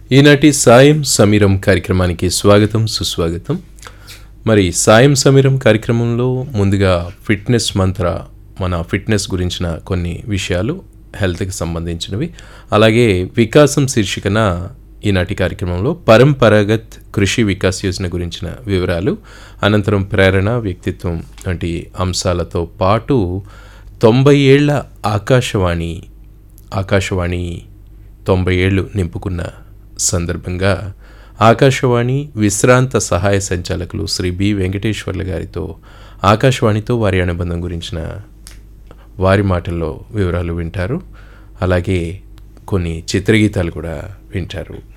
ఈనాటి సాయం సమీరం కార్యక్రమానికి స్వాగతం సుస్వాగతం మరి సాయం సమీరం కార్యక్రమంలో ముందుగా ఫిట్నెస్ మంత్ర మన ఫిట్నెస్ గురించిన కొన్ని విషయాలు హెల్త్కి సంబంధించినవి అలాగే వికాసం శీర్షికన ఈనాటి కార్యక్రమంలో పరంపరాగత్ కృషి వికాస్ యోజన గురించిన వివరాలు అనంతరం ప్రేరణ వ్యక్తిత్వం వంటి అంశాలతో పాటు తొంభై ఏళ్ల ఆకాశవాణి ఆకాశవాణి తొంభై ఏళ్ళు నింపుకున్న సందర్భంగా ఆకాశవాణి విశ్రాంత సహాయ సంచాలకులు శ్రీ బి వెంకటేశ్వర్ల గారితో ఆకాశవాణితో వారి అనుబంధం గురించిన వారి మాటల్లో వివరాలు వింటారు అలాగే కొన్ని చిత్రగీతాలు కూడా వింటారు